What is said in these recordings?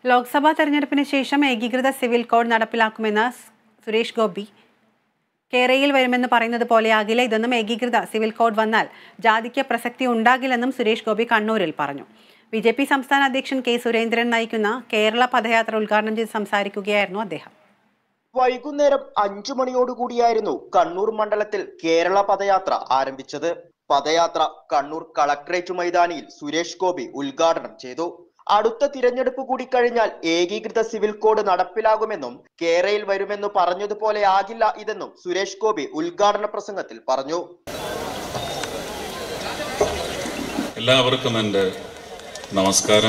ലോക്സഭാ തെരഞ്ഞെടുപ്പിന് ശേഷം ഏകീകൃത സിവിൽ കോഡ് നടപ്പിലാക്കുമെന്ന് സ് സുരേഷ് ഗോപി കേരയിൽ വരുമെന്ന് പറയുന്നത് പോലെയാകില്ല ഇതൊന്നും ഏകീകൃത സിവിൽ കോഡ് വന്നാൽ ജാതിക്ക് പ്രസക്തി ഉണ്ടാകില്ലെന്നും സുരേഷ് ഗോപി കണ്ണൂരിൽ പറഞ്ഞു ബി ജെ പി സംസ്ഥാന അധ്യക്ഷൻ കെ സുരേന്ദ്രൻ നയിക്കുന്ന കേരള പദയാത്ര ഉദ്ഘാടനം ചെയ്ത് സംസാരിക്കുകയായിരുന്നു അദ്ദേഹം വൈകുന്നേരം അഞ്ചു മണിയോടുകൂടിയായിരുന്നു കണ്ണൂർ മണ്ഡലത്തിൽ കേരള പദയാത്ര ആരംഭിച്ചത് പദയാത്ര കണ്ണൂർ കളക്ടറേറ്റ് മൈതാനിയിൽ സുരേഷ് ഗോപി ഉദ്ഘാടനം ചെയ്തു അടുത്ത തിരഞ്ഞെടുപ്പ് കൂടി കഴിഞ്ഞാൽ ഏകീകൃത സിവിൽ കോഡ് നടപ്പിലാകുമെന്നും കേരയിൽ വരുമെന്ന് പറഞ്ഞതുപോലെ ആകില്ല ഇതെന്നും സുരേഷ് ഗോപി ഉദ്ഘാടന പ്രസംഗത്തിൽ പറഞ്ഞു എല്ലാവർക്കും എൻ്റെ നമസ്കാരം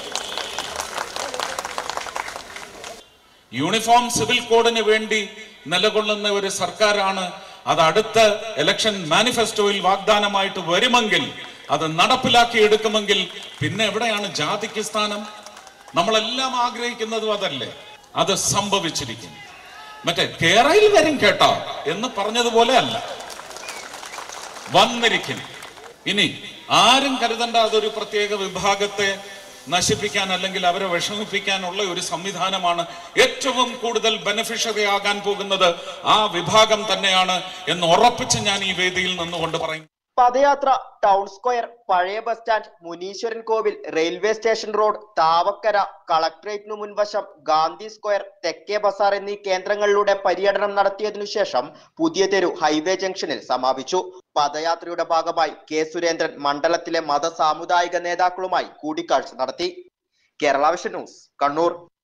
യൂണിഫോം സിവിൽ കോഡിന് വേണ്ടി നിലകൊള്ളുന്ന ഒരു സർക്കാരാണ് അത് അടുത്ത ഇലക്ഷൻ മാനിഫെസ്റ്റോയിൽ വാഗ്ദാനമായിട്ട് വരുമെങ്കിൽ അത് നടപ്പിലാക്കി എടുക്കുമെങ്കിൽ പിന്നെ എവിടെയാണ് ജാതിക്ക് സ്ഥാനം നമ്മളെല്ലാം ആഗ്രഹിക്കുന്നതും അതല്ലേ അത് സംഭവിച്ചിരിക്കും മറ്റേ കേരളയിൽ വരും കേട്ടോ എന്ന് പറഞ്ഞതുപോലെ അല്ല വന്നിരിക്കും ഇനി ആരും കരുതണ്ട അതൊരു പ്രത്യേക വിഭാഗത്തെ നശിപ്പിക്കാൻ അല്ലെങ്കിൽ അവരെ വിഷമിപ്പിക്കാനുള്ള ഒരു സംവിധാനമാണ് ഏറ്റവും കൂടുതൽ ബെനിഫിഷ്യറി ആകാൻ പോകുന്നത് ആ വിഭാഗം തന്നെയാണ് എന്ന് ഉറപ്പിച്ച് ഞാൻ ഈ വേദിയിൽ നിന്നുകൊണ്ട് പറയും പദയാത്ര ടൗൺ സ്ക്വയർ പഴയ bus stand Muneeswaran Kovil railway station road Thavakkara കളക്ടറേറ്റിനു മുൻവശം ഗാന്ധി സ്ക്വയർ തെക്കേ ബസാർ എന്നീ കേന്ദ്രങ്ങളിലൂടെ പര്യടനം നടത്തിയതിനു ശേഷം പുതിയ തെരു ഹൈവേ ജംഗ്ഷനിൽ സമാപിച്ചു പദയാത്രയുടെ ഭാഗമായി കെ സുരേന്ദ്രൻ മണ്ഡലത്തിലെ മത സാമുദായിക നേതാക്കളുമായി കൂടിക്കാഴ്ച നടത്തി കേരള വിഷൻ ന്യൂസ് കണ്ണൂർ